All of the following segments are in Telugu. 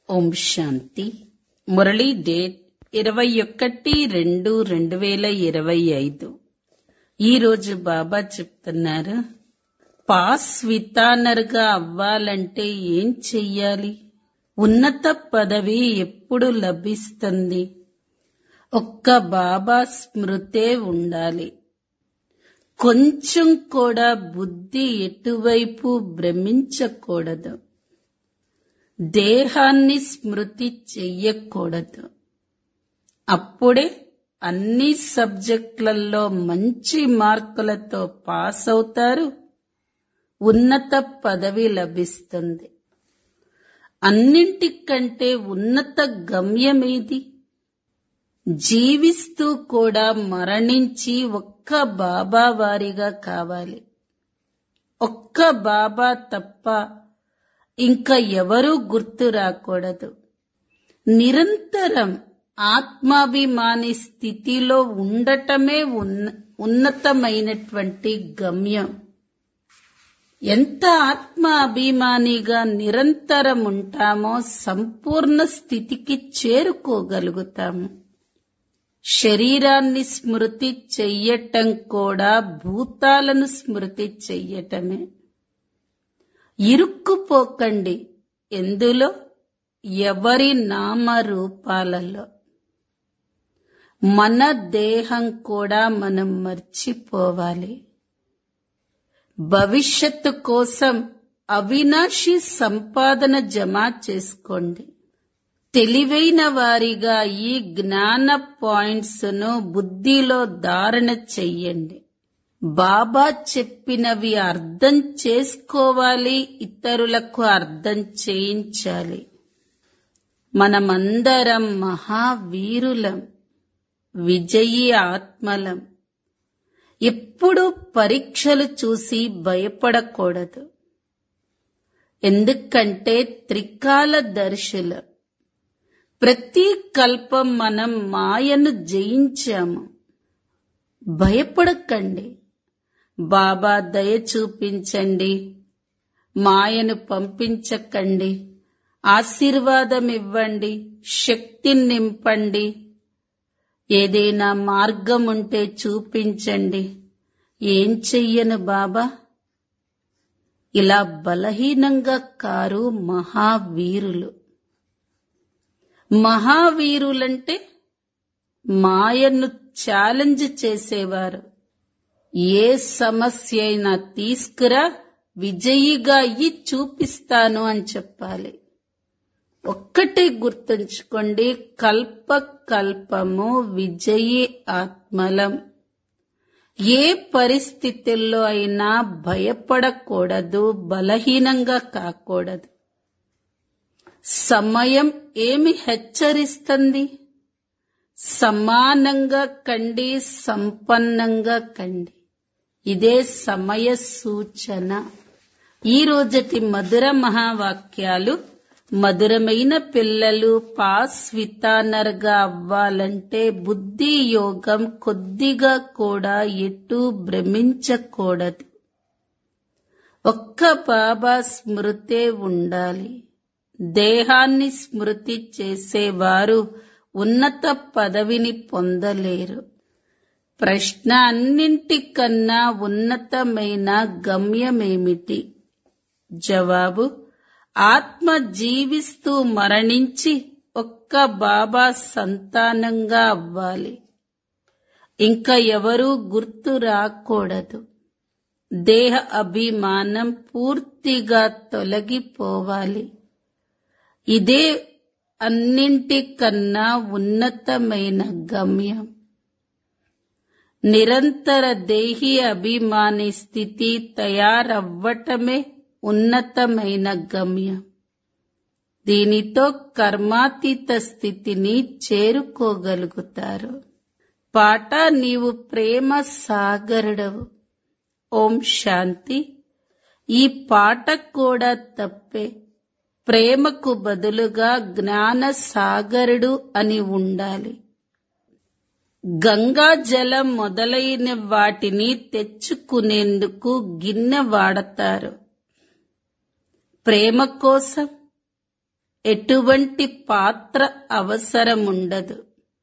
ఓం శాంతి మురళీ డేట్ ఇరవై ఒకటి రెండు రెండు వేల ఇరవై ఐదు ఈ రోజు బాబా చెప్తున్నారు పాస్ వితానర్గా అవ్వాలంటే ఏం చెయ్యాలి ఉన్నత పదవి ఎప్పుడు లభిస్తుంది ఒక్క బాబా స్మృతే ఉండాలి కొంచెం కూడా బుద్ధి ఎటువైపు భ్రమించకూడదు దేహాన్ని స్మృతి చెయ్యకూడదు అప్పుడే అన్ని సబ్జెక్టులలో మంచి మార్కులతో పాస్ అవుతారు ఉన్నత పదవి లభిస్తుంది అన్నింటికంటే ఉన్నత గమ్యమేది జీవిస్తూ కూడా మరణించి ఒక్క బాబా వారిగా కావాలి ఒక్క బాబా తప్ప ఇంకా ఎవరూ గుర్తు రాకూడదు నిరంతరం ఆత్మాభిమాని స్థితిలో ఉండటమే ఉన్న ఉన్నతమైనటువంటి గమ్యం ఎంత ఆత్మ అభిమానిగా నిరంతరం ఉంటామో సంపూర్ణ స్థితికి చేరుకోగలుగుతాము శరీరాన్ని స్మృతి చెయ్యటం కూడా భూతాలను స్మృతి చెయ్యటమే ఇరుక్కుపోకండి ఎందులో ఎవరి నామరూపాలలో మన దేహం కూడా మనం మర్చిపోవాలి భవిష్యత్తు కోసం అవినాశి సంపాదన జమ చేసుకోండి తెలివైన వారిగా ఈ జ్ఞాన పాయింట్స్ ను బుద్ధిలో ధారణ చెయ్యండి బాబా చెప్పినవి అర్థం చేసుకోవాలి ఇతరులకు అర్థం చేయించాలి మనమందరం మహావీరులం విజయీ ఆత్మలం ఎప్పుడు పరీక్షలు చూసి భయపడకూడదు ఎందుకంటే త్రికాల దర్శులం ప్రతి కల్పం మనం మాయను జయించాము భయపడకండి బాబా దయ చూపించండి మాయను పంపించకండి ఆశీర్వాదం ఇవ్వండి శక్తి నింపండి ఏదైనా మార్గం ఉంటే చూపించండి ఏం చెయ్యను బాబా ఇలా బలహీనంగా కారు మహావీరులు మహావీరులంటే మాయను ఛాలెంజ్ చేసేవారు ఏ సమస్య అయినా తీసుకురా విజయిగా అయ్యి చూపిస్తాను అని చెప్పాలి ఒక్కటే గుర్తుంచుకోండి కల్ప కల్పము విజయి ఆత్మలం ఏ పరిస్థితుల్లో అయినా భయపడకూడదు బలహీనంగా కాకూడదు సమయం ఏమి హెచ్చరిస్తుంది సమానంగా కండి సంపన్నంగా కండి ఇదే సమయ సూచన ఈ రోజటి మధుర మహావాక్యాలు మధురమైన పిల్లలు పాస్ వితానర్గా అవ్వాలంటే బుద్ధి యోగం కొద్దిగా కూడా ఎటు భ్రమించకూడదు ఒక్క బాబా స్మృతే ఉండాలి దేహాన్ని స్మృతి చేసేవారు ఉన్నత పదవిని పొందలేరు ప్రశ్న అన్నింటికన్నా ఉన్నతమైన గమ్యమేమిటి జవాబు ఆత్మ జీవిస్తూ మరణించి ఒక్క బాబా సంతానంగా అవ్వాలి ఇంకా ఎవరూ గుర్తు రాకూడదు దేహ అభిమానం పూర్తిగా తొలగిపోవాలి ఇదే అన్నింటికన్నా ఉన్నతమైన గమ్యం నిరంతర దేహి అభిమాని స్థితి తయారవ్వటమే ఉన్నతమైన గమ్యం దీనితో కర్మాతీత స్థితిని చేరుకోగలుగుతారు పాట నీవు ప్రేమ సాగరుడవు ఓం శాంతి ఈ పాట కూడా తప్పే ప్రేమకు బదులుగా జ్ఞాన సాగరుడు అని ఉండాలి గంగా జలం మొదలైన వాటిని తెచ్చుకునేందుకు గిన్నె వాడతారు ప్రేమ కోసం ఎటువంటి పాత్ర అవసరం ఉండదు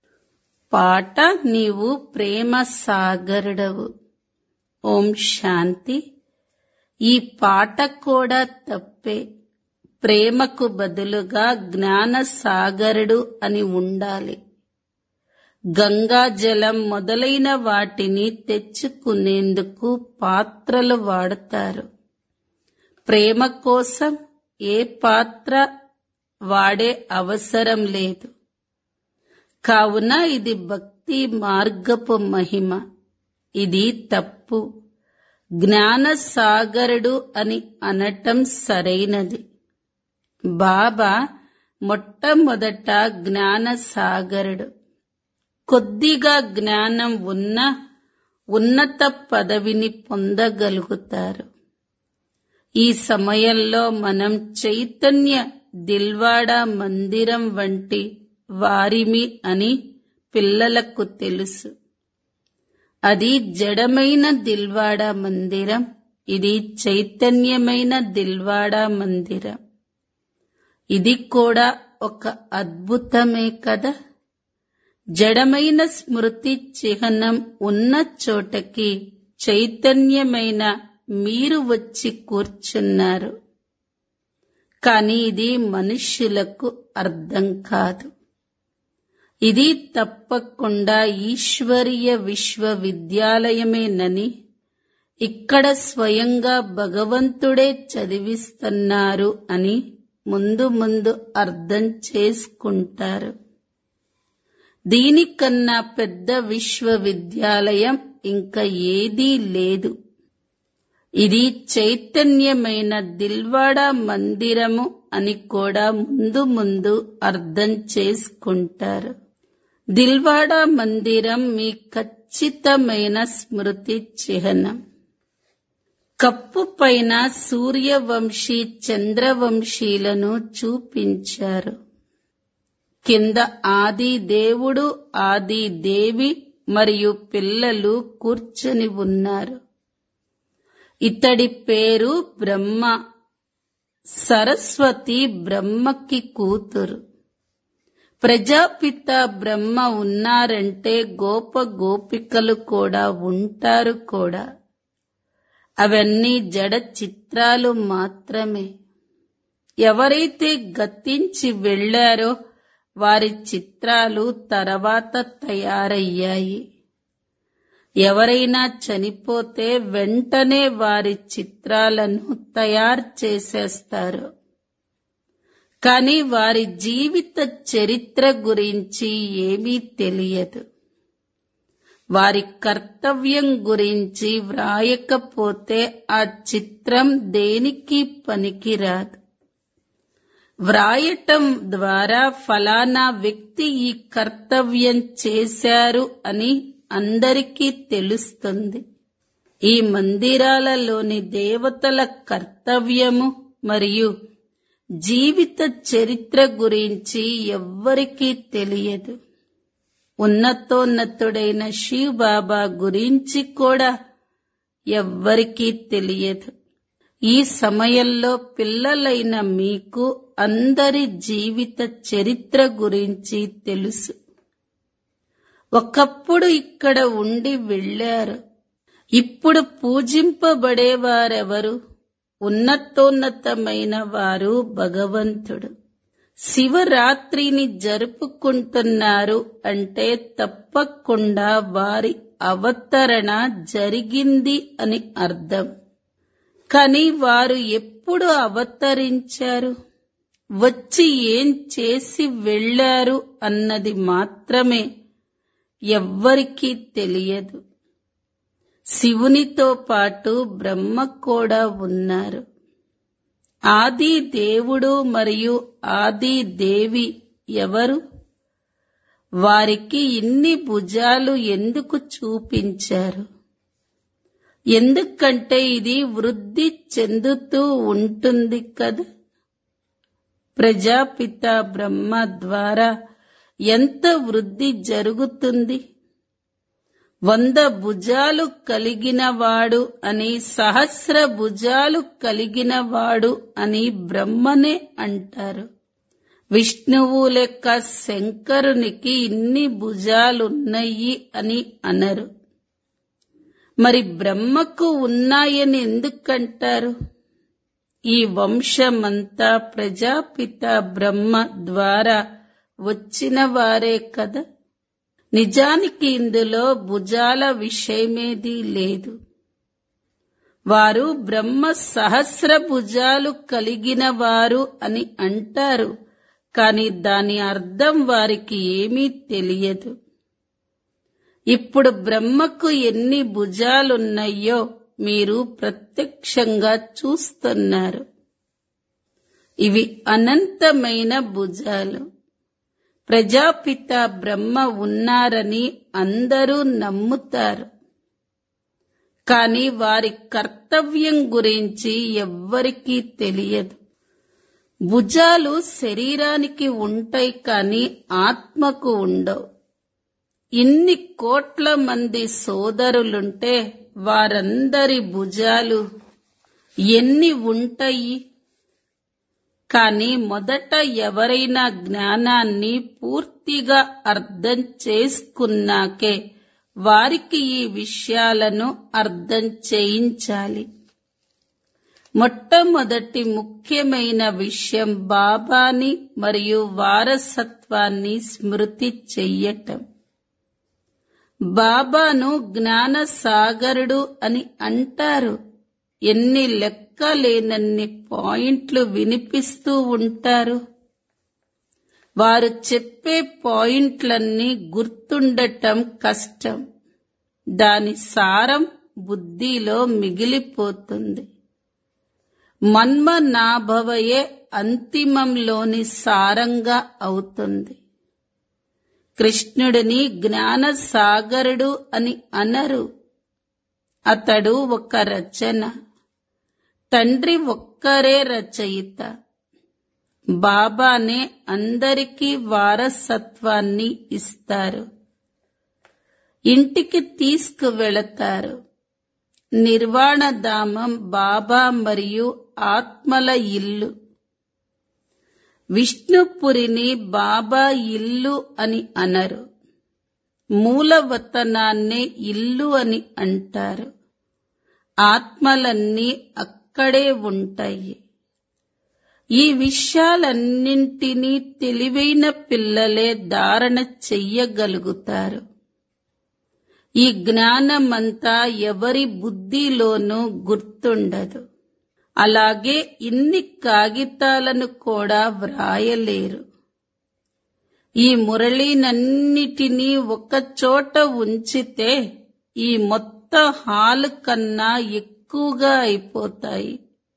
పాట నీవు ప్రేమ సాగరుడవు ఓం శాంతి ఈ పాట కూడా తప్పే ప్రేమకు బదులుగా జ్ఞాన సాగరుడు అని ఉండాలి గంగా జలం మొదలైన వాటిని తెచ్చుకునేందుకు పాత్రలు వాడతారు ప్రేమ కోసం ఏ పాత్ర వాడే అవసరం లేదు కావున ఇది భక్తి మార్గపు మహిమ ఇది తప్పు జ్ఞాన సాగరుడు అని అనటం సరైనది బాబా మొట్టమొదట జ్ఞాన సాగరుడు కొద్దిగా జ్ఞానం ఉన్న ఉన్నత పదవిని పొందగలుగుతారు ఈ సమయంలో మనం చైతన్య దిల్వాడా మందిరం వంటి వారిమి అని పిల్లలకు తెలుసు అది జడమైన దిల్వాడా మందిరం ఇది చైతన్యమైన దిల్వాడా మందిరం ఇది కూడా ఒక అద్భుతమే కదా జడమైన స్మృతి చిహ్నం ఉన్న చోటకి చైతన్యమైన మీరు వచ్చి కూర్చున్నారు కానీ ఇది మనుష్యులకు అర్థం కాదు ఇది తప్పకుండా ఈశ్వరీయ విశ్వవిద్యాలయమేనని ఇక్కడ స్వయంగా భగవంతుడే చదివిస్తున్నారు అని ముందు ముందు అర్థం చేసుకుంటారు దీనికన్నా పెద్ద విశ్వవిద్యాలయం ఇంకా ఏదీ లేదు ఇది చైతన్యమైన దిల్వాడా మందిరము అని కూడా ముందు ముందు అర్థం చేసుకుంటారు దిల్వాడా మందిరం మీ ఖచ్చితమైన స్మృతి చిహ్నం కప్పు పైన సూర్యవంశీ చంద్రవంశీలను చూపించారు కింద ఆది దేవుడు ఆది దేవి మరియు పిల్లలు కూర్చొని ఉన్నారు ఇతడి పేరు బ్రహ్మ సరస్వతి బ్రహ్మకి కూతురు ప్రజాపిత బ్రహ్మ ఉన్నారంటే గోప గోపికలు కూడా ఉంటారు కూడా అవన్నీ జడ చిత్రాలు మాత్రమే ఎవరైతే గతించి వెళ్లారో వారి చిత్రాలు తర్వాత తయారయ్యాయి ఎవరైనా చనిపోతే వెంటనే వారి చిత్రాలను తయారు చేసేస్తారు కానీ వారి జీవిత చరిత్ర గురించి ఏమీ తెలియదు వారి కర్తవ్యం గురించి వ్రాయకపోతే ఆ చిత్రం దేనికి పనికిరాదు వ్రాయటం ద్వారా ఫలానా వ్యక్తి ఈ కర్తవ్యం చేశారు అని అందరికీ తెలుస్తుంది ఈ మందిరాలలోని దేవతల కర్తవ్యము మరియు జీవిత చరిత్ర గురించి ఎవ్వరికీ తెలియదు ఉన్నతోన్నతుడైన శివ్ బాబా గురించి కూడా ఎవ్వరికీ తెలియదు ఈ సమయంలో పిల్లలైన మీకు అందరి జీవిత చరిత్ర గురించి తెలుసు ఒకప్పుడు ఇక్కడ ఉండి వెళ్ళారు ఇప్పుడు పూజింపబడేవారెవరు ఉన్నతోన్నతమైన వారు భగవంతుడు శివరాత్రిని జరుపుకుంటున్నారు అంటే తప్పకుండా వారి అవతరణ జరిగింది అని అర్థం కానీ వారు ఎప్పుడు అవతరించారు వచ్చి ఏం చేసి వెళ్లారు అన్నది మాత్రమే ఎవ్వరికీ తెలియదు శివునితో పాటు బ్రహ్మ కూడా ఉన్నారు ఆది దేవుడు మరియు ఆది దేవి ఎవరు వారికి ఇన్ని భుజాలు ఎందుకు చూపించారు ఎందుకంటే ఇది వృద్ధి చెందుతూ ఉంటుంది కదా ప్రజాపిత బ్రహ్మ ద్వారా ఎంత వృద్ధి జరుగుతుంది వంద భుజాలు కలిగిన వాడు అని సహస్ర భుజాలు కలిగిన వాడు అని బ్రహ్మనే అంటారు విష్ణువు లెక్క శంకరునికి ఇన్ని భుజాలున్నాయి అని అనరు మరి బ్రహ్మకు ఉన్నాయని ఎందుకంటారు ఈ వంశమంతా ప్రజాపిత బ్రహ్మ ద్వారా వచ్చిన వారే కదా నిజానికి ఇందులో భుజాల విషయమేదీ లేదు వారు బ్రహ్మ సహస్ర భుజాలు కలిగిన వారు అని అంటారు కాని దాని అర్థం వారికి ఏమీ తెలియదు ఇప్పుడు బ్రహ్మకు ఎన్ని భుజాలున్నాయో మీరు ప్రత్యక్షంగా చూస్తున్నారు ఇవి అనంతమైన భుజాలు ప్రజాపిత బ్రహ్మ ఉన్నారని అందరూ నమ్ముతారు కాని వారి కర్తవ్యం గురించి ఎవ్వరికీ తెలియదు భుజాలు శరీరానికి ఉంటాయి కాని ఆత్మకు ఉండవు ఇన్ని కోట్ల మంది సోదరులుంటే వారందరి భుజాలు ఎన్ని ఉంటాయి కాని మొదట ఎవరైనా జ్ఞానాన్ని పూర్తిగా అర్థం చేసుకున్నాకే వారికి ఈ విషయాలను అర్థం చేయించాలి మొట్టమొదటి ముఖ్యమైన విషయం బాబాని మరియు వారసత్వాన్ని స్మృతి చెయ్యటం బాబాను జ్ఞాన సాగరుడు అని అంటారు ఎన్ని లెక్కలేనన్ని పాయింట్లు వినిపిస్తూ ఉంటారు వారు చెప్పే పాయింట్లన్నీ గుర్తుండటం కష్టం దాని సారం బుద్ధిలో మిగిలిపోతుంది మన్మనాభవయే అంతిమంలోని సారంగా అవుతుంది కృష్ణుడిని జ్ఞాన సాగరుడు అని అనరు అతడు ఒక రచన తండ్రి ఒక్కరే రచయిత బాబానే అందరికీ వారసత్వాన్ని ఇస్తారు ఇంటికి తీసుకువెళతారు నిర్వాణధామం బాబా మరియు ఆత్మల ఇల్లు విష్ణుపురిని బాబా ఇల్లు అని అనరు మూలవతనాన్నే ఇల్లు అని అంటారు ఆత్మలన్నీ అక్కడే ఉంటాయి ఈ విషయాలన్నింటినీ తెలివైన పిల్లలే ధారణ చెయ్యగలుగుతారు ఈ జ్ఞానమంతా ఎవరి బుద్ధిలోనూ గుర్తుండదు అలాగే ఇన్ని కాగితాలను కూడా వ్రాయలేరు ఈ మురళీనన్నిటినీ ఒక చోట ఉంచితే ఈ మొత్తం హాలు కన్నా ఎక్కువగా అయిపోతాయి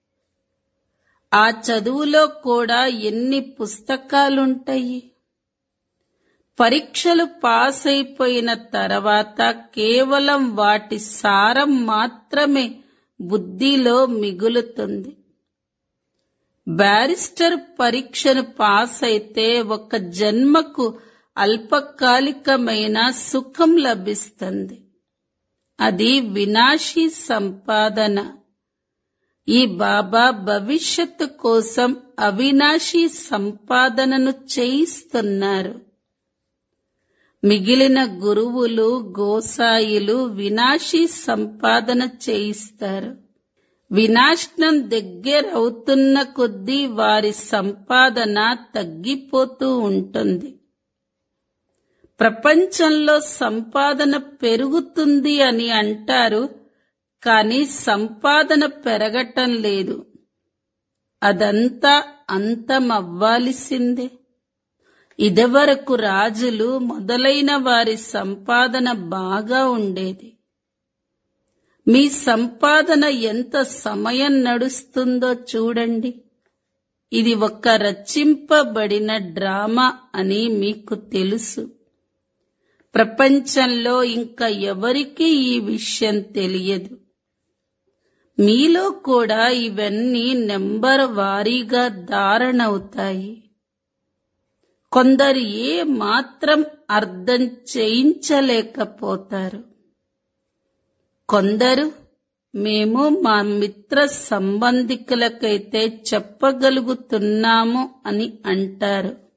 ఆ చదువులో కూడా ఎన్ని పుస్తకాలుంటాయి పరీక్షలు పాస్ అయిపోయిన తర్వాత కేవలం వాటి సారం మాత్రమే బుద్ధిలో మిగులుతుంది బ్యారిస్టర్ పరీక్షను పాస్ అయితే ఒక జన్మకు అల్పకాలికమైన సుఖం లభిస్తుంది అది వినాశీ సంపాదన ఈ బాబా భవిష్యత్తు కోసం అవినాశీ సంపాదనను చేయిస్తున్నారు మిగిలిన గురువులు గోసాయిలు వినాశీ సంపాదన చేయిస్తారు వినాశనం దగ్గరవుతున్న కొద్దీ వారి సంపాదన తగ్గిపోతూ ఉంటుంది ప్రపంచంలో సంపాదన పెరుగుతుంది అని అంటారు కానీ సంపాదన పెరగటం లేదు అదంతా అంతమవ్వాల్సిందే ఇదివరకు రాజులు మొదలైన వారి సంపాదన బాగా ఉండేది మీ సంపాదన ఎంత సమయం నడుస్తుందో చూడండి ఇది ఒక రచింపబడిన డ్రామా అని మీకు తెలుసు ప్రపంచంలో ఇంకా ఎవరికీ ఈ విషయం తెలియదు మీలో కూడా ఇవన్నీ నెంబర్ వారీగా ధారణవుతాయి కొందరు ఏ మాత్రం అర్థం చేయించలేకపోతారు కొందరు మేము మా మిత్ర సంబంధికులకైతే చెప్పగలుగుతున్నాము అని అంటారు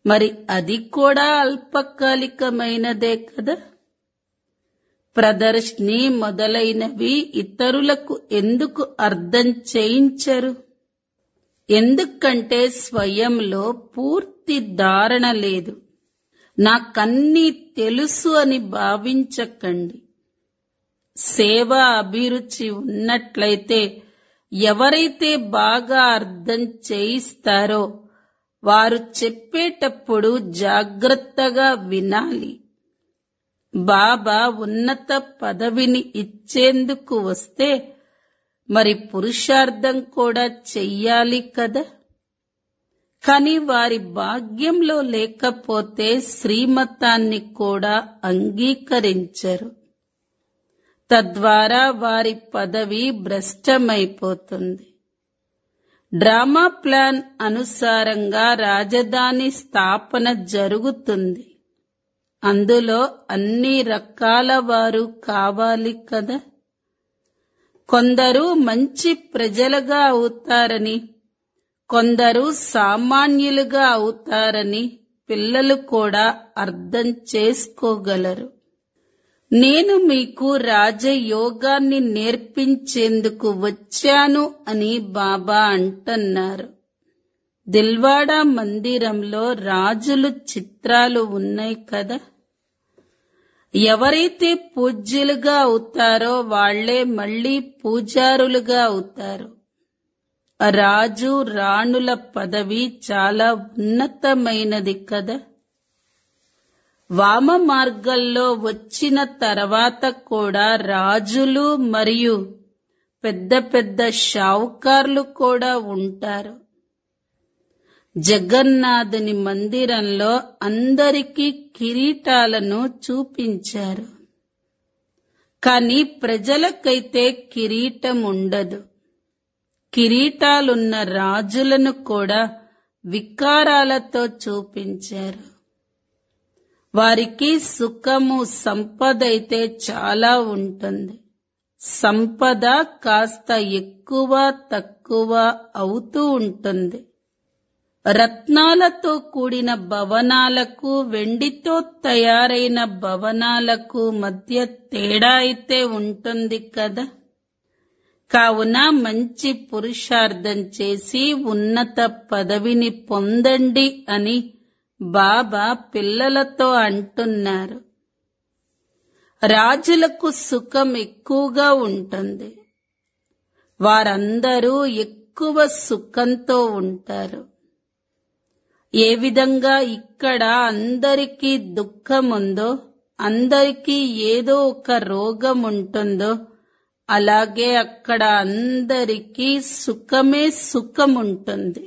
మరి అది కూడా అల్పకాలికమైనదే కదా ప్రదర్శిని మొదలైనవి ఇతరులకు ఎందుకు అర్థం చేయించరు ఎందుకంటే స్వయంలో పూర్తి ధారణ లేదు నాకన్నీ తెలుసు అని భావించకండి సేవ అభిరుచి ఉన్నట్లయితే ఎవరైతే బాగా అర్థం చేయిస్తారో వారు చెప్పేటప్పుడు జాగ్రత్తగా వినాలి బాబా ఉన్నత పదవిని ఇచ్చేందుకు వస్తే మరి పురుషార్థం కూడా చెయ్యాలి కదా కాని వారి భాగ్యంలో లేకపోతే శ్రీమతాన్ని కూడా అంగీకరించరు తద్వారా వారి పదవి భ్రష్టమైపోతుంది డ్రామా ప్లాన్ అనుసారంగా రాజధాని స్థాపన జరుగుతుంది అందులో అన్ని రకాల వారు కావాలి కదా కొందరు మంచి ప్రజలుగా అవుతారని కొందరు సామాన్యులుగా అవుతారని పిల్లలు కూడా అర్థం చేసుకోగలరు నేను మీకు రాజయోగాన్ని నేర్పించేందుకు వచ్చాను అని బాబా అంటున్నారు దిల్వాడా మందిరంలో రాజులు చిత్రాలు ఉన్నాయి కదా ఎవరైతే పూజ్యులుగా అవుతారో వాళ్లే మళ్ళీ పూజారులుగా అవుతారు రాజు రాణుల పదవి చాలా ఉన్నతమైనది కదా వామ మార్గంలో వచ్చిన తర్వాత కూడా రాజులు మరియు పెద్ద పెద్ద షావుకార్లు కూడా ఉంటారు జగన్నాథుని మందిరంలో అందరికీ కిరీటాలను చూపించారు కానీ ప్రజలకైతే కిరీటం ఉండదు కిరీటాలున్న రాజులను కూడా వికారాలతో చూపించారు వారికి సుఖము సంపద అయితే చాలా ఉంటుంది సంపద కాస్త ఎక్కువ తక్కువ అవుతూ ఉంటుంది రత్నాలతో కూడిన భవనాలకు వెండితో తయారైన భవనాలకు మధ్య తేడా అయితే ఉంటుంది కదా కావున మంచి పురుషార్థం చేసి ఉన్నత పదవిని పొందండి అని బాబా పిల్లలతో అంటున్నారు రాజులకు సుఖం ఎక్కువగా ఉంటుంది వారందరూ ఎక్కువ సుఖంతో ఉంటారు ఏ విధంగా ఇక్కడ అందరికీ దుఃఖం ఉందో అందరికీ ఏదో ఒక రోగం ఉంటుందో అలాగే అక్కడ అందరికీ సుఖమే సుఖం ఉంటుంది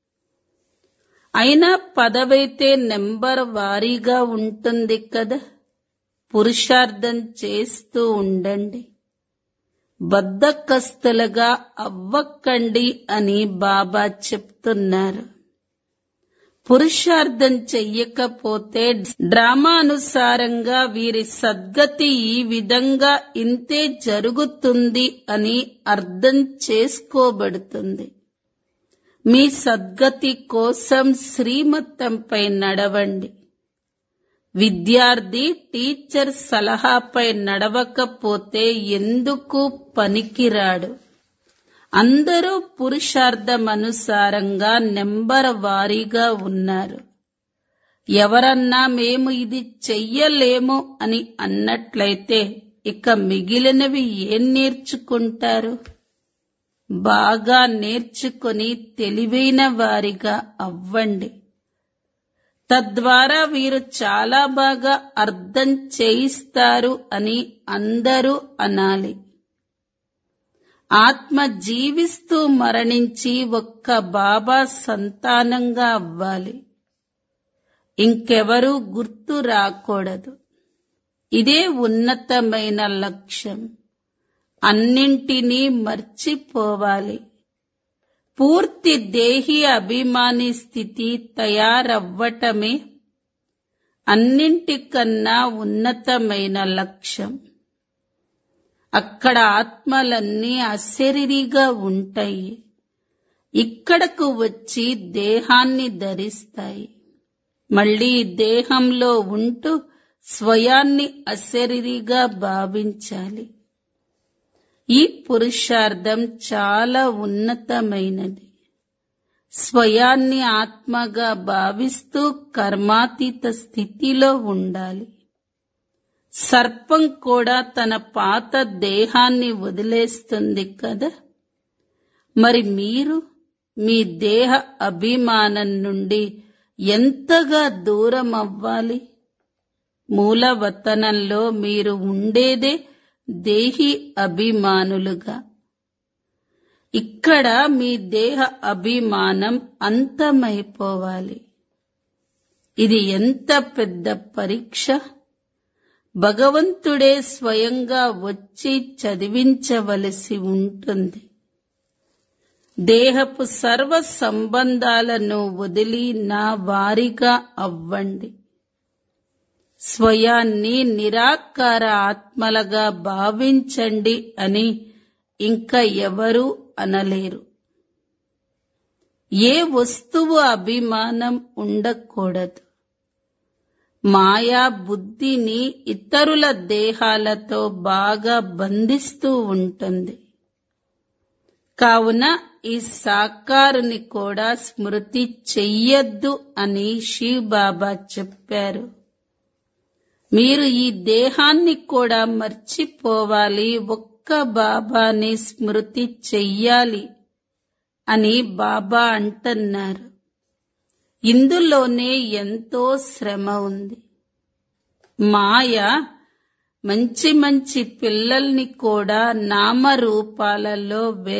అయినా పదవైతే నెంబర్ వారీగా ఉంటుంది కదా పురుషార్థం చేస్తూ ఉండండి బద్దకస్తులుగా అవ్వకండి అని బాబా చెప్తున్నారు పురుషార్థం చెయ్యకపోతే డ్రామానుసారంగా వీరి సద్గతి ఈ విధంగా ఇంతే జరుగుతుంది అని అర్థం చేసుకోబడుతుంది మీ సద్గతి కోసం శ్రీమతంపై నడవండి విద్యార్థి టీచర్ సలహాపై నడవకపోతే ఎందుకు పనికిరాడు అందరూ పురుషార్థమనుసారంగా నెంబర్ వారీగా ఉన్నారు ఎవరన్నా మేము ఇది చెయ్యలేము అని అన్నట్లయితే ఇక మిగిలినవి ఏం నేర్చుకుంటారు బాగా నేర్చుకొని తెలివైన వారిగా అవ్వండి తద్వారా వీరు చాలా బాగా అర్థం చేయిస్తారు అని అందరూ అనాలి ఆత్మ జీవిస్తూ మరణించి ఒక్క బాబా సంతానంగా అవ్వాలి ఇంకెవరూ గుర్తు రాకూడదు ఇదే ఉన్నతమైన లక్ష్యం అన్నింటినీ మర్చిపోవాలి పూర్తి దేహి అభిమాని స్థితి తయారవ్వటమే అన్నింటికన్నా ఉన్నతమైన లక్ష్యం అక్కడ ఆత్మలన్నీ అశరీరిగా ఉంటాయి ఇక్కడకు వచ్చి దేహాన్ని ధరిస్తాయి మళ్ళీ దేహంలో ఉంటూ స్వయాన్ని అశరీరిగా భావించాలి ఈ పురుషార్థం చాలా ఉన్నతమైనది స్వయాన్ని ఆత్మగా భావిస్తూ కర్మాతీత స్థితిలో ఉండాలి సర్పం కూడా తన పాత దేహాన్ని వదిలేస్తుంది కదా మరి మీరు మీ దేహ అభిమానం నుండి ఎంతగా దూరం అవ్వాలి మూలవతనంలో మీరు ఉండేదే దేహి అభిమానులుగా ఇక్కడ మీ దేహ అభిమానం అంతమైపోవాలి ఇది ఎంత పెద్ద పరీక్ష భగవంతుడే స్వయంగా వచ్చి చదివించవలసి ఉంటుంది దేహపు సర్వ సంబంధాలను వదిలి నా వారిగా అవ్వండి స్వయాన్ని నిరాకార ఆత్మలుగా భావించండి అని ఇంకా ఎవరూ అనలేరు ఏ వస్తువు అభిమానం ఉండకూడదు మాయా బుద్ధిని ఇతరుల దేహాలతో బాగా బంధిస్తూ ఉంటుంది కావున ఈ సాకారుని కూడా స్మృతి చెయ్యొద్దు అని శివ్ బాబా చెప్పారు మీరు ఈ దేహాన్ని కూడా మర్చిపోవాలి ఒక్క బాబాని స్మృతి చెయ్యాలి అని బాబా అంటున్నారు ఇందులోనే ఎంతో శ్రమ ఉంది మాయ మంచి మంచి పిల్లల్ని కూడా నామరూపాలలో వే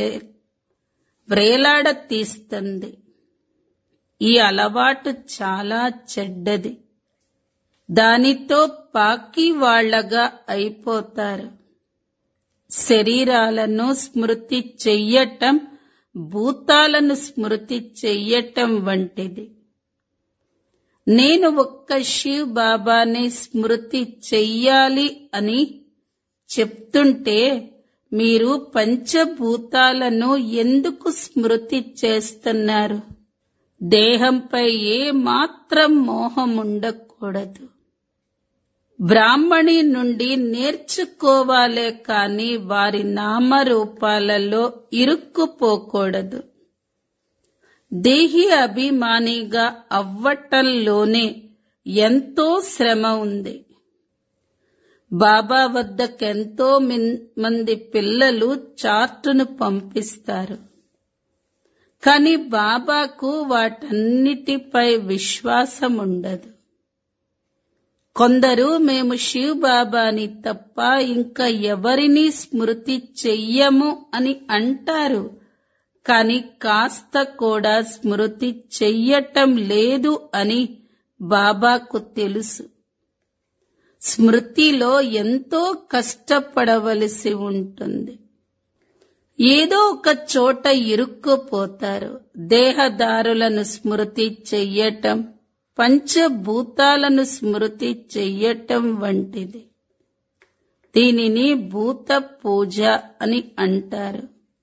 వ్రేలాడ తీస్తుంది ఈ అలవాటు చాలా చెడ్డది దానితో పాకి వాళ్లగా అయిపోతారు శరీరాలను స్మృతి చెయ్యటం భూతాలను స్మృతి చెయ్యటం వంటిది నేను ఒక్క శివ్ బాబాని స్మృతి చెయ్యాలి అని చెప్తుంటే మీరు పంచభూతాలను ఎందుకు స్మృతి చేస్తున్నారు దేహంపై ఏ మాత్రం మోహం ఉండకూడదు బ్రాహ్మణి నుండి నేర్చుకోవాలే కాని వారి నామరూపాలలో ఇరుక్కుపోకూడదు దేహి అభిమానిగా అవ్వటంలోనే ఎంతో శ్రమ ఉంది బాబా వద్దకెంతో మంది పిల్లలు చార్టును పంపిస్తారు కాని బాబాకు వాటన్నిటిపై విశ్వాసం ఉండదు కొందరు మేము శివ్ బాబాని తప్ప ఇంకా ఎవరిని స్మృతి చెయ్యము అని అంటారు కాని కాస్త కూడా స్మృతి చెయ్యటం లేదు అని బాబాకు తెలుసు స్మృతిలో ఎంతో కష్టపడవలసి ఉంటుంది ఏదో ఒక చోట ఇరుక్కుపోతారు దేహదారులను స్మృతి చెయ్యటం పంచభూతాలను స్మృతి చెయ్యటం వంటిది దీనిని భూత పూజ అని అంటారు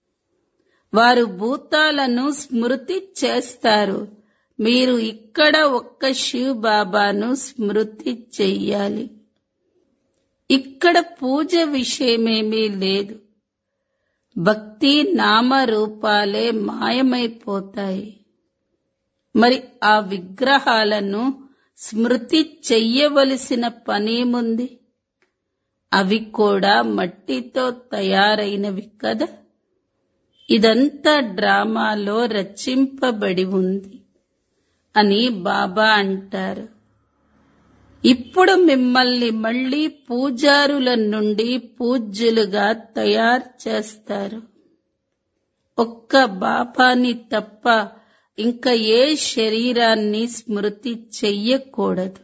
వారు భూతాలను స్మృతి చేస్తారు మీరు ఇక్కడ ఒక్క శివ్ బాబాను స్మృతి చెయ్యాలి ఇక్కడ పూజ విషయమేమీ లేదు భక్తి నామరూపాలే మాయమైపోతాయి మరి ఆ విగ్రహాలను స్మృతి చెయ్యవలసిన పనేముంది అవి కూడా మట్టితో తయారైనవి కదా ఇదంతా డ్రామాలో రచింపబడి ఉంది అని బాబా అంటారు ఇప్పుడు మిమ్మల్ని మళ్ళీ పూజారుల నుండి పూజ్యులుగా తయారు చేస్తారు ఒక్క బాబాని తప్ప ఇంకా ఏ శరీరాన్ని స్మృతి చెయ్యకూడదు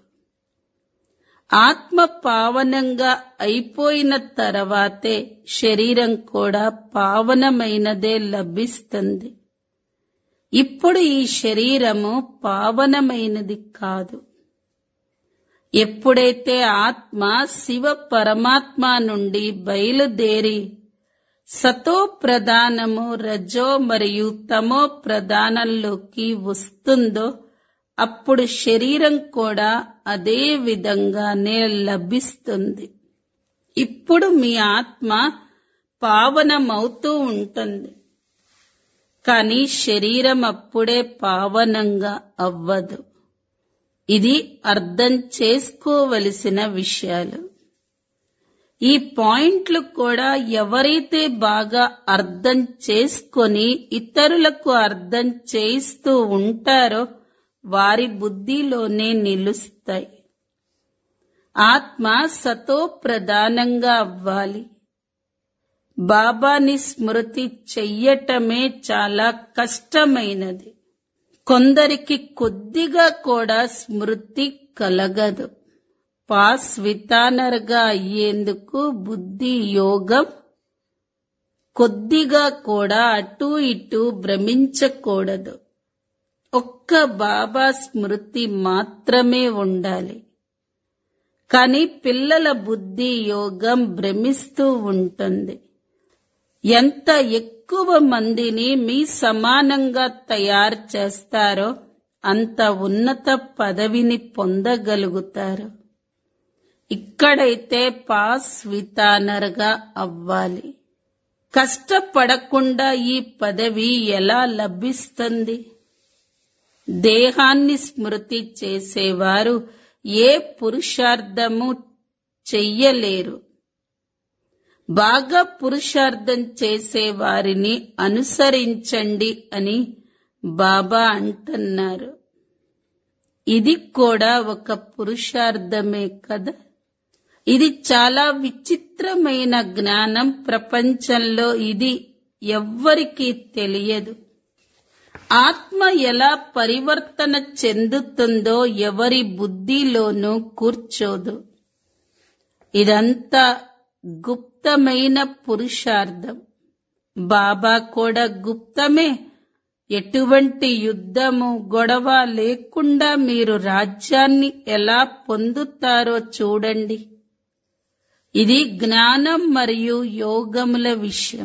ఆత్మ పావనంగా అయిపోయిన తర్వాతే శరీరం కూడా పావనమైనదే లభిస్తుంది ఇప్పుడు ఈ శరీరము పావనమైనది కాదు ఎప్పుడైతే ఆత్మ శివ పరమాత్మ నుండి బయలుదేరి సతో ప్రధానము రజో మరియు తమో ప్రధానంలోకి వస్తుందో అప్పుడు శరీరం కూడా అదే విధంగానే లభిస్తుంది ఇప్పుడు మీ ఆత్మ పావనమవుతూ ఉంటుంది కానీ శరీరం అప్పుడే పావనంగా అవ్వదు ఇది అర్థం చేసుకోవలసిన విషయాలు ఈ పాయింట్లు కూడా ఎవరైతే బాగా అర్థం చేసుకొని ఇతరులకు అర్థం చేయిస్తూ ఉంటారో వారి బుద్ధిలోనే నిలుస్తాయి ఆత్మ సతో ప్రధానంగా అవ్వాలి బాబాని స్మృతి చెయ్యటమే చాలా కష్టమైనది కొందరికి కొద్దిగా కూడా స్మృతి కలగదు పాస్ వితానర్గా అయ్యేందుకు బుద్ధి యోగం కొద్దిగా కూడా అటు ఇటు భ్రమించకూడదు ఒక్క బాబా స్మృతి మాత్రమే ఉండాలి కానీ పిల్లల బుద్ధి యోగం భ్రమిస్తూ ఉంటుంది ఎంత ఎక్కువ మందిని మీ సమానంగా తయారు చేస్తారో అంత ఉన్నత పదవిని పొందగలుగుతారు ఇక్కడైతే పాస్ వితానర్గా అవ్వాలి కష్టపడకుండా ఈ పదవి ఎలా లభిస్తుంది దేహాన్ని స్మృతి చేసేవారు ఏ పురుషార్థము చెయ్యలేరు బాగా పురుషార్థం చేసే వారిని అనుసరించండి అని బాబా అంటున్నారు ఇది కూడా ఒక పురుషార్థమే కదా ఇది చాలా విచిత్రమైన జ్ఞానం ప్రపంచంలో ఇది ఎవ్వరికీ తెలియదు ఆత్మ ఎలా పరివర్తన చెందుతుందో ఎవరి బుద్ధిలోనూ కూర్చోదు ఇదంతా గుప్తమైన పురుషార్థం బాబా కూడా గుప్తమే ఎటువంటి యుద్ధము గొడవ లేకుండా మీరు రాజ్యాన్ని ఎలా పొందుతారో చూడండి ఇది జ్ఞానం మరియు యోగముల విషయం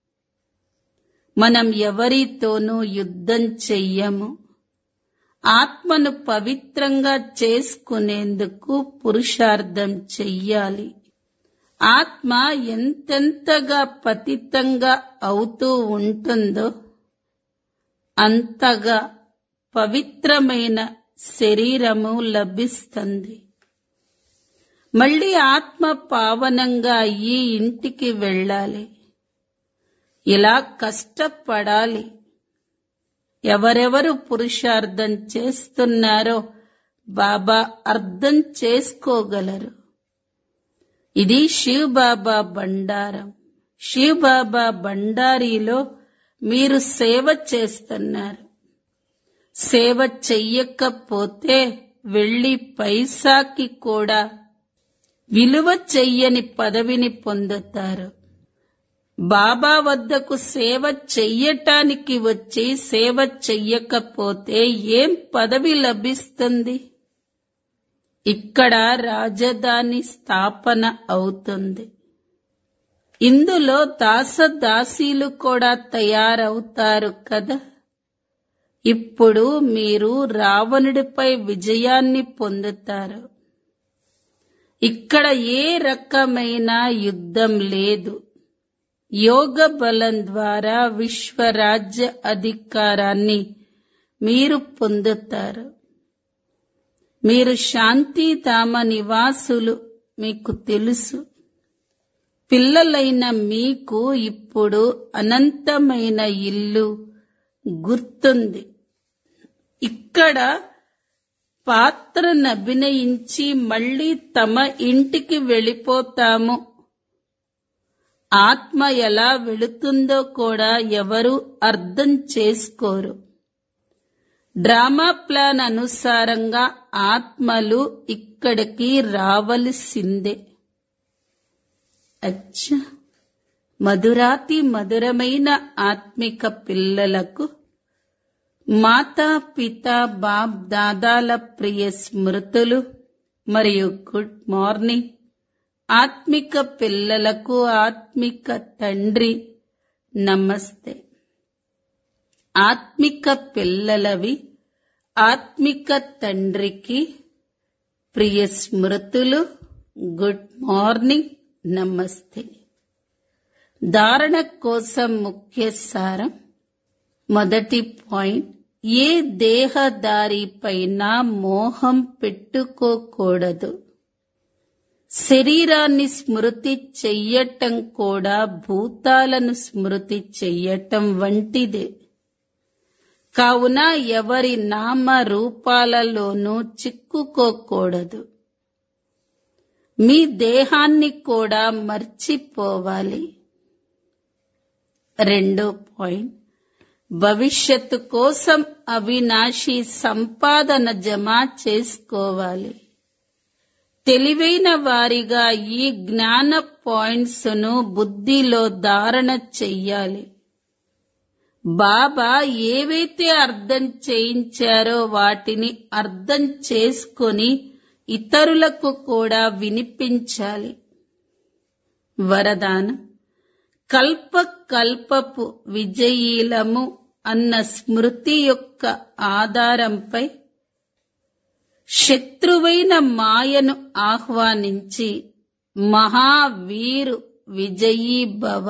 మనం ఎవరితోనూ యుద్ధం చెయ్యము ఆత్మను పవిత్రంగా చేసుకునేందుకు పురుషార్థం చెయ్యాలి ఆత్మ ఎంతెంతగా పతితంగా అవుతూ ఉంటుందో అంతగా పవిత్రమైన శరీరము లభిస్తుంది మళ్ళీ ఆత్మ పావనంగా అయ్యి ఇంటికి వెళ్ళాలి ఇలా కష్టపడాలి ఎవరెవరు పురుషార్థం చేస్తున్నారో బాబా అర్థం చేసుకోగలరు ఇది శివ్ బాబా బండారం శివ్ బాబా బండారీలో మీరు సేవ చేస్తున్నారు సేవ చెయ్యకపోతే వెళ్లి పైసాకి కూడా విలువ చెయ్యని పదవిని పొందుతారు బాబా వద్దకు సేవ చెయ్యటానికి వచ్చి సేవ చెయ్యకపోతే ఏం పదవి లభిస్తుంది ఇక్కడ రాజధాని స్థాపన అవుతుంది ఇందులో దాసదాసీలు కూడా తయారవుతారు కదా ఇప్పుడు మీరు రావణుడిపై విజయాన్ని పొందుతారు ఇక్కడ ఏ రకమైన యుద్ధం లేదు యోగ బలం ద్వారా విశ్వరాజ్య అధికారాన్ని మీరు పొందుతారు మీరు శాంతిధామ నివాసులు మీకు తెలుసు పిల్లలైన మీకు ఇప్పుడు అనంతమైన ఇల్లు గుర్తుంది ఇక్కడ పాత్రను అభినయించి మళ్ళీ తమ ఇంటికి వెళ్ళిపోతాము ఆత్మ ఎలా వెళుతుందో కూడా ఎవరు అర్థం చేసుకోరు డ్రామా ప్లాన్ అనుసారంగా ఆత్మలు ఇక్కడికి రావలసిందే అచ్చా మధురాతి మధురమైన ఆత్మిక పిల్లలకు మాతా పిత బాప్ దాదాల ప్రియ స్మృతులు మరియు గుడ్ మార్నింగ్ ఆత్మిక పిల్లలకు ఆత్మిక తండ్రి నమస్తే ఆత్మిక పిల్లలవి ఆత్మిక తండ్రికి ప్రియ స్మృతులు గుడ్ మార్నింగ్ నమస్తే ధారణ కోసం ముఖ్య సారం మొదటి పాయింట్ ఏ దేహదారిపైన మోహం పెట్టుకోకూడదు శరీరాన్ని స్మృతి చెయ్యటం కూడా భూతాలను స్మృతి చెయ్యటం వంటిదే కావున ఎవరి నామ రూపాలలోనూ చిక్కుకోకూడదు మీ దేహాన్ని కూడా మర్చిపోవాలి రెండో పాయింట్ భవిష్యత్తు కోసం అవినాశి సంపాదన జమ చేసుకోవాలి తెలివైన వారిగా ఈ జ్ఞాన పాయింట్స్ ను బుద్ధిలో ధారణ చెయ్యాలి బాబా ఏవైతే అర్థం చేయించారో వాటిని అర్థం చేసుకొని ఇతరులకు కూడా వినిపించాలి వరదానం కల్ప కల్పపు విజయీలము అన్న స్మృతి యొక్క ఆధారంపై శత్రువైన మాయను ఆహ్వానించి మహావీరు విజయీ భవ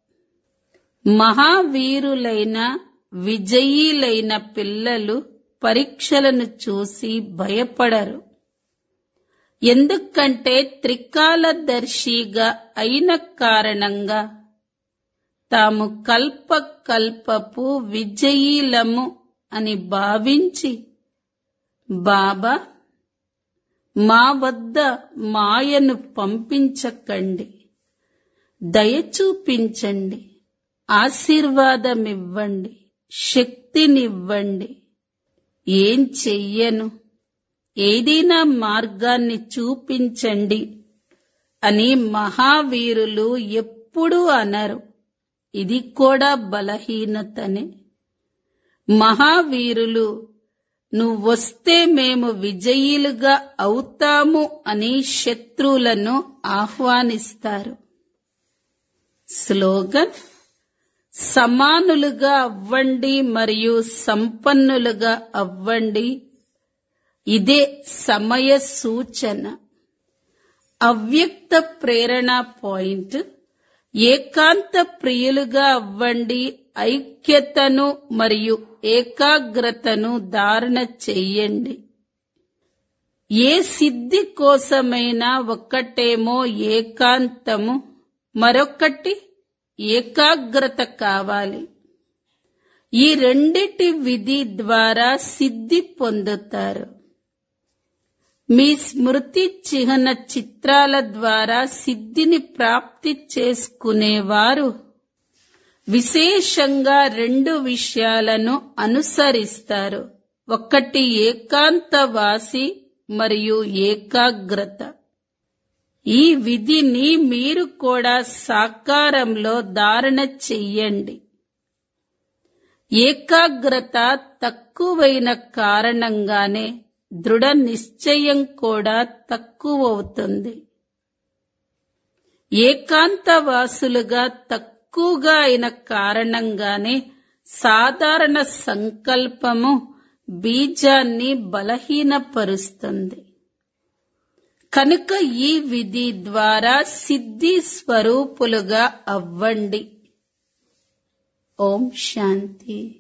మహావీరులైన విజయీలైన పిల్లలు పరీక్షలను చూసి భయపడరు ఎందుకంటే త్రికాలదర్శిగా అయిన కారణంగా తాము కల్ప కల్పపు విజయీలము అని భావించి బాబా మా వద్ద మాయను పంపించకండి దయ చూపించండి ఆశీర్వాదమివ్వండి శక్తినివ్వండి ఏం చెయ్యను ఏదైనా మార్గాన్ని చూపించండి అని మహావీరులు ఎప్పుడూ అనరు ఇది కూడా బలహీనతనే మహావీరులు నువ్వొస్తే మేము విజయీలుగా అవుతాము అని శత్రువులను ఆహ్వానిస్తారు స్లోగన్ సమానులుగా అవ్వండి మరియు సంపన్నులుగా అవ్వండి ఇదే సమయ సూచన అవ్యక్త ప్రేరణ పాయింట్ ఏకాంత ప్రియులుగా అవ్వండి ఐక్యతను మరియు ఏకాగ్రతను ధారణ చెయ్యండి ఏ సిద్ధి కోసమైనా ఒక్కటేమో ఏకాంతము మరొకటి ఏకాగ్రత కావాలి ఈ రెండిటి విధి ద్వారా సిద్ధి పొందుతారు మీ స్మృతి చిహ్న చిత్రాల ద్వారా సిద్ధిని ప్రాప్తి చేసుకునేవారు విశేషంగా రెండు విషయాలను అనుసరిస్తారు ఒకటి ఏకాంతవాసి మరియు ఏకాగ్రత ఈ విధిని మీరు కూడా సాకారంలో ధారణ చెయ్యండి ఏకాగ్రత తక్కువైన కారణంగానే దృఢ నిశ్చయం కూడా తక్కువవుతుంది ఏకాంతవాసులుగా తక్కువగా అయిన కారణంగానే సాధారణ సంకల్పము బీజాన్ని బలహీనపరుస్తుంది కనుక ఈ విధి ద్వారా సిద్ధి స్వరూపులుగా అవ్వండి ఓం శాంతి